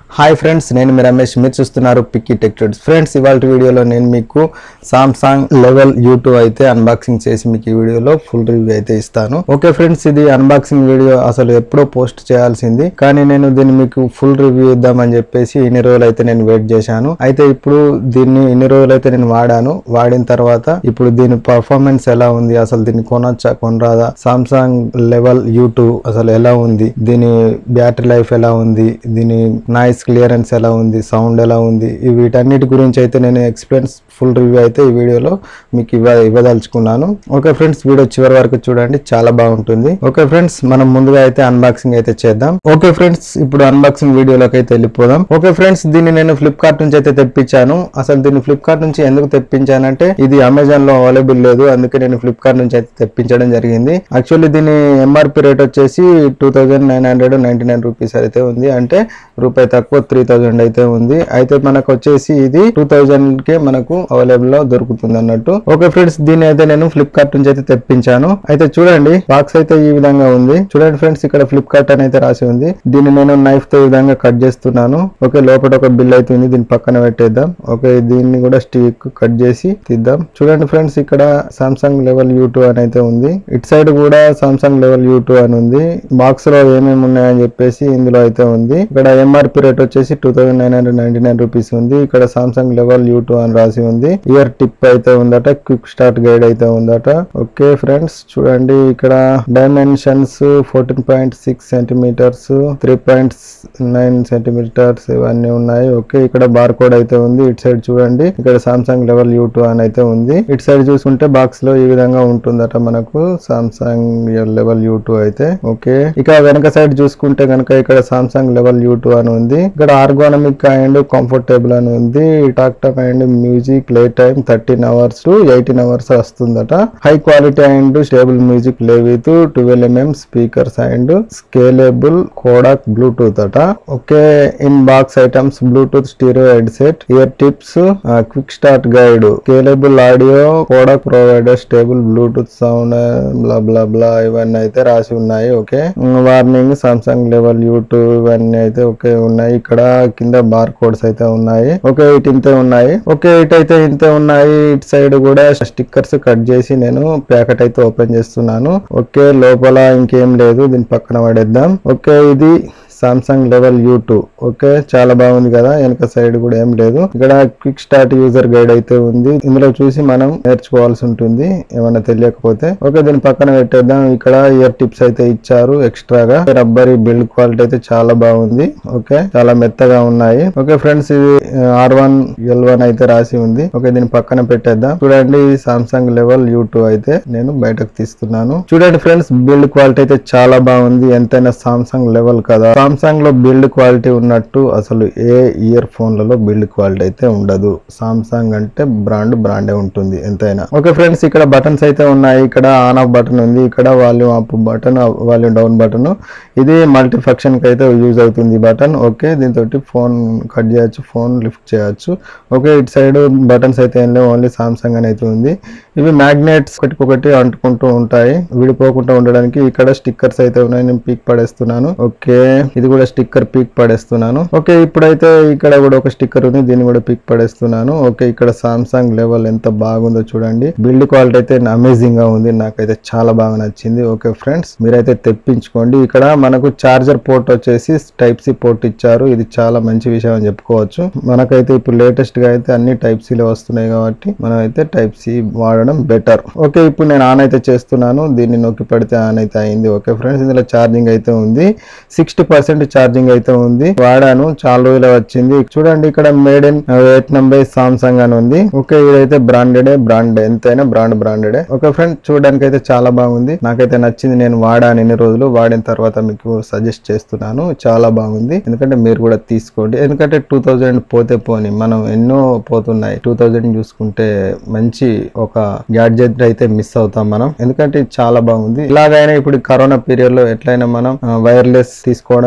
hi friends నేను మీ రమేష్ మీరు చూస్తున్నారు పిక్కీ టెక్ ట్యూడ్స్ ఫ్రెండ్స్ ఇవాళ వీడియోలో నేను మీకు సామ్సంగ్ లెవెల్ యూట్యూబ్ అయితే అన్బాక్సింగ్ చేసి మీకు ఈ వీడియోలో ఫుల్ రివ్యూ అయితే ఇస్తాను ఓకే ఫ్రెండ్స్ ఇది అన్బాక్సింగ్ వీడియో అసలు ఎప్పుడో పోస్ట్ చేయాల్సింది కానీ నేను దీన్ని మీకు ఫుల్ రివ్యూ ఇద్దామని చెప్పేసి ఇన్ని రోజులు అయితే నేను వెయిట్ చేశాను అయితే ఇప్పుడు దీన్ని ఇన్ని రోజులు అయితే నేను వాడాను వాడిన తర్వాత ఇప్పుడు దీని పర్ఫార్మెన్స్ ఎలా ఉంది అసలు దీన్ని కొనొచ్చా కొనరాదా సామ్సంగ్ లెవెల్ యూట్యూబ్ అసలు ఎలా ఉంది దీని బ్యాటరీ లైఫ్ ఎలా ఉంది దీని నాయిస్ క్లియరెన్స్ ఎలా ఉంది సౌండ్ ఎలా ఉంది ఈ వీటన్నిటి గురించి అయితే నేను ఎక్స్ప్లెయిన్స్ ఫుల్ రివ్యూ అయితే ఈ వీడియోలో మీకు ఇవ్వ ఇవ్వదలుచుకున్నాను ఓకే ఫ్రెండ్స్ వీడియో చివరి వరకు చూడండి చాలా బాగుంటుంది ఓకే ఫ్రెండ్స్ మనం ముందుగా అయితే అన్బాక్సింగ్ అయితే చేద్దాం ఓకే ఫ్రెండ్స్ ఇప్పుడు అన్బాక్సింగ్ వీడియోలోకి అయితే వెళ్ళిపోదాం ఓకే ఫ్రెండ్స్ దీన్ని నేను ఫ్లిప్కార్ట్ నుంచి అయితే తెప్పించాను అసలు దీన్ని ఫ్లిప్కార్ట్ నుంచి ఎందుకు తెప్పించానంటే ఇది అమెజాన్ లో అవైలబుల్ లేదు అందుకే నేను ఫ్లిప్కార్ట్ నుంచి అయితే తెప్పించడం జరిగింది యాక్చువల్లీ దీని ఎంఆర్పి రేట్ వచ్చేసి two thousand nine hundred ninety nine rupees అయితే ఉంది అంటే రూపాయి తక్కువ త్రీ థౌజండ్ అయితే ఉంది అయితే మనకు వచ్చేసి ఇది టూ థౌజండ్ కే మనకు అవైలబుల్ లో దొరుకుతుంది అన్నట్టు ఓకే ఫ్రెండ్స్ దీన్ని అయితే నేను ఫ్లిప్కార్ట్ నుంచి అయితే తెప్పించాను అయితే చూడండి బాక్స్ అయితే ఈ విధంగా ఉంది చూడండి ఫ్రెండ్స్ ఇక్కడ ఫ్లిప్కార్ట్ అని అయితే రాసి ఉంది దీన్ని నేను నైఫ్ తో ఈ విధంగా కట్ చేస్తున్నాను ఓకే లోపల ఒక బిల్ అయితే ఉంది దీన్ని పక్కన పెట్టేద్దాం ఓకే దీన్ని కూడా స్టిక్ కట్ చేసి తీద్దాం చూడండి ఫ్రెండ్స్ ఇక్కడ సామ్సంగ్ లెవెల్ యూ టూ అని అయితే ఉంది ఇటు సైడ్ కూడా సామ్సంగ్ లెవెల్ యూ టూ అని ఉంది బాక్స్ లో ఏమేమి ఉన్నాయని చెప్పేసి ఇందులో అయితే ఉంది ఇక్కడ ఎంఆర్పి రేట్ వచ్చేసి two thousand nine hundred ninety nine rupees ఉంది ఇక్కడ సామ్సంగ్ లెవెల్ యూ టూ అని రాసి ఉంది ఇయర్ టిప్ అయితే ఉందట క్విక్ స్టార్ట్ గైడ్ అయితే ఉందట ఓకే ఫ్రెండ్స్ చూడండి ఇక్కడ dimensions fourteen point six centimetres three point nine centimetres ఇవన్నీ ఉన్నాయి ఓకే ఇక్కడ బార్ కోడ్ అయితే ఉంది ఇటు సైడ్ చూడండి ఇక్కడ సామ్సంగ్ లెవెల్ యూ టూ అని అయితే ఉంది ఇటు సైడ్ చూసుకుంటే బాక్స్ లో ఈ విధంగా ఉంటుందట మనకు సామ్సంగ్ లెవెల్ యూ టూ అయితే ఓకే ఇక వెనక సైడ్ చూసుకుంటే కనుక ఇక్కడ సామ్సంగ్ లెవెల్ యూ టూ అని ఉంది ఇక్కడ ఆర్గోనమిక్ అండ్ కంఫర్టబుల్ అని ఉంది talk talk and music play time thirteen hours to eighteen hours వస్తుందట high quality and stable music play with twelve mm speakers and scalable codec bluetooth అట okay in box items bluetooth stereo headset ear tips quick start guide scalable audio codec provider stable bluetooth sound bla bla bla ఇవన్నీ అయితే రాసి ఉన్నాయి okay warning Samsung level YouTube ఇవన్నీ అయితే okay ఉన్నాయి ఇక్కడ కింద బార్ కోడ్స్ అయితే ఉన్నాయి ఓకే ఇటు ఇంతే ఉన్నాయి ఓకే ఇటు అయితే ఇంతే ఉన్నాయి ఇటు సైడ్ కూడా స్టిక్కర్స్ కట్ చేసి నేను ప్యాకెట్ అయితే ఓపెన్ చేస్తున్నాను ఓకే లోపల ఇంకేం లేదు దీని పక్కన పడేద్దాం ఓకే ఇది Samsung level U two okay చాలా బాగుంది కదా వెనక సైడ్ కూడా ఏం లేదు ఇక్కడ క్విక్ స్టార్ట్ యూజర్ గైడ్ అయితే ఉంది ఇందులో చూసి మనం నేర్చుకోవాల్సి ఉంటుంది ఏమన్నా తెలియకపోతే ఓకే దీని పక్కన పెట్టేద్దాం ఇక్కడ ఇయర్ టిప్స్ అయితే ఇచ్చారు ఎక్స్ట్రాగా రబ్బరీ బిల్డ్ క్వాలిటీ అయితే చాలా బాగుంది ఓకే చాలా మెత్తగా ఉన్నాయి ఓకే ఫ్రెండ్స్ ఇది ఆర్ వన్ ఎల్ వన్ అయితే రాసి ఉంది ఓకే దీని పక్కన పెట్టేద్దాం చూడండి సామ్సంగ్ లెవెల్ యూ టూ అయితే నేను బయటకు తీస్తున్నాను చూడండి ఫ్రెండ్స్ బిల్డ్ క్వాలిటీ అయితే చాలా బాగుంది ఎంతైనా సామ్సంగ్ లెవెల్ కదా సామ్సంగ్ లో బిల్డ్ క్వాలిటీ ఉన్నట్టు అసలు ఏ ఇయర్ ఫోన్లలో బిల్డ్ క్వాలిటీ అయితే ఉండదు సామ్సంగ్ అంటే బ్రాండ్ బ్రాండే ఉంటుంది ఎంతైనా ఓకే ఫ్రెండ్స్ ఇక్కడ బటన్స్ అయితే ఉన్నాయి ఇక్కడ ఆన్ ఆఫ్ బటన్ ఉంది ఇక్కడ volume up button volume down button ఇది మల్టీ ఫంక్షన్ కి అయితే యూజ్ అవుతుంది బటన్ ఓకే దీంతో ఫోన్ కట్ చేయొచ్చు ఫోన్ లిఫ్ట్ చేయొచ్చు ఓకే ఇటు సైడ్ బటన్స్ అయితే ఏం లేవు ఓన్లీ సామ్సంగ్ అని అయితే ఉంది ఇవి మ్యాగ్నెట్స్ ఒకటి అంటుకుంటూ ఉంటాయి విడిపోకుండా ఉండడానికి ఇక్కడ స్టిక్కర్స్ అయితే ఉన్నాయి నేను పీక్ పడేస్తున్నాను ఓకే ఇది కూడా స్టిక్కర్ పీక్ పడేస్తున్నాను ఓకే ఇప్పుడైతే ఇక్కడ కూడా ఒక స్టిక్కర్ ఉంది దీన్ని కూడా పీక్ పడేస్తున్నాను ఓకే ఇక్కడ సామ్సంగ్ లెవెల్ ఎంత బాగుందో చూడండి బిల్డ్ క్వాలిటీ అయితే అమేజింగ్ గా ఉంది నాకైతే చాలా బాగా నచ్చింది ఓకే ఫ్రెండ్స్ మీరైతే తెప్పించుకోండి ఇక్కడ మనకు చార్జర్ పోర్ట్ వచ్చేసి టైప్ సి పోర్ట్ ఇచ్చారు ఇది చాలా మంచి విషయం అని చెప్పుకోవచ్చు మనకైతే ఇప్పుడు లేటెస్ట్ గా అయితే అన్ని టైప్ సిలో వస్తున్నాయి కాబట్టి మనం అయితే టైప్ సి వాడడం బెటర్ ఓకే ఇప్పుడు నేను ఆన్ అయితే చేస్తున్నాను దీన్ని నొక్కి పెడితే ఆన్ అయితే అయింది ఓకే ఫ్రెండ్స్ ఇందులో ఛార్జింగ్ అయితే ఉంది సిక్స్టీ పర్సెంట్ ఛార్జింగ్ అయితే ఉంది వాడాను చాలా రోజులు వచ్చింది చూడండి ఇక్కడ made in Vietnam by Samsung అని ఉంది ఓకే ఇదైతే బ్రాండెడ్ బ్రాండ్ ఎంతైనా బ్రాండ్ బ్రాండెడ్ ఓకే ఫ్రెండ్ చూడడానికి అయితే చాలా బాగుంది నాకైతే నచ్చింది నేను వాడాను ఎన్ని రోజులు వాడిన తర్వాత మీకు సజెస్ట్ చేస్తున్నాను చాలా బాగుంది ఎందుకంటే మీరు కూడా తీసుకోండి ఎందుకంటే టూ థౌజండ్ పోతే పోని మనం ఎన్నో పోతున్నాయి టూ థౌజండ్ చూసుకుంటే మంచి ఒక గ్యాడ్జెట్ అయితే మిస్ అవుతాం మనం ఎందుకంటే ఇది చాలా బాగుంది ఇలాగైనా ఇప్పుడు కరోనా పీరియడ్ లో ఎట్లయినా మనం వైర్లెస్ తీసుకోవడం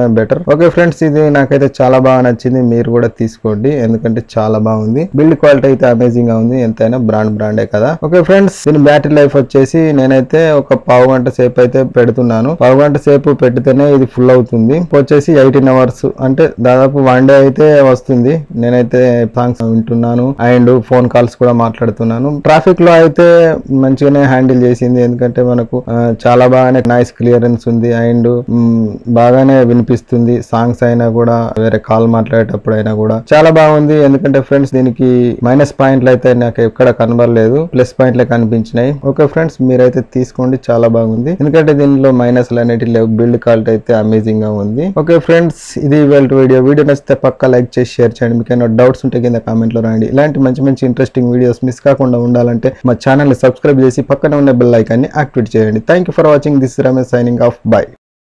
తీసుకోవడమే బెటర్ ఓకే ఫ్రెండ్స్ ఇది నాకైతే చాలా బాగా నచ్చింది మీరు కూడా తీసుకోండి ఎందుకంటే చాలా బాగుంది బిల్డ్ క్వాలిటీ అయితే అమేజింగ్ గా ఉంది ఎంతైనా బ్రాండ్ బ్రాండే కదా ఓకే ఫ్రెండ్స్ దీని బ్యాటరీ లైఫ్ వచ్చేసి నేనైతే ఒక పావు గంట సేపు అయితే పెడుతున్నాను పావు గంట సేపు పెడితేనే ఇది ఫుల్ అవుతుంది వచ్చేసి ఎయిటీన్ అవర్స్ అంటే దాదాపు వన్ డే అయితే వస్తుంది నేనైతే సాంగ్స్ వింటున్నాను అండ్ ఫోన్ కాల్స్ కూడా మాట్లాడుతున్నాను ట్రాఫిక్ లో అయితే మంచిగానే హ్యాండిల్ చేసింది ఎందుకంటే మనకు ఆ, చాలా బాగానే నాయిస్ క్లియరెన్స్ ఉంది అండ్ బాగానే వినిపిస్తుంది సాంగ్స్ అయినా కూడా వేరే కాల్ మాట్లాడేటప్పుడు అయినా కూడా చాలా బాగుంది ఎందుకంటే ఫ్రెండ్స్ దీనికి మైనస్ పాయింట్లు అయితే నాకు ఎక్కడ కనబడలేదు ప్లస్ పాయింట్లే కనిపించినాయి ఓకే ఫ్రెండ్స్ మీరైతే తీసుకోండి చాలా బాగుంది ఎందుకంటే దీనిలో మైనస్లు అనేటి లేవు బిల్డ్ క్వాలిటీ అయితే అమేజింగ్ గా ఉంది ఓకే ఫ్రెండ్స్ ఇది ఇవాళ వీడియో వీడియో నచ్చితే పక్కా లైక్ చేసి షేర్ చేయండి మీకు ఏమైనా డౌట్స్ ఉంటే కింద కామెంట్ లో రాయండి ఇలాంటి మంచి మంచి ఇంట్రెస్టింగ్ వీడియోస్ మిస్ కాకుండా ఉండాలంటే మా ఛానల్ ని సబ్స్క్రైబ్ చేసి పక్కన ఉన్న బెల్ ఐకాన్ని యాక్టివేట్ చేయండి thank you for watching this Ramesh signing off by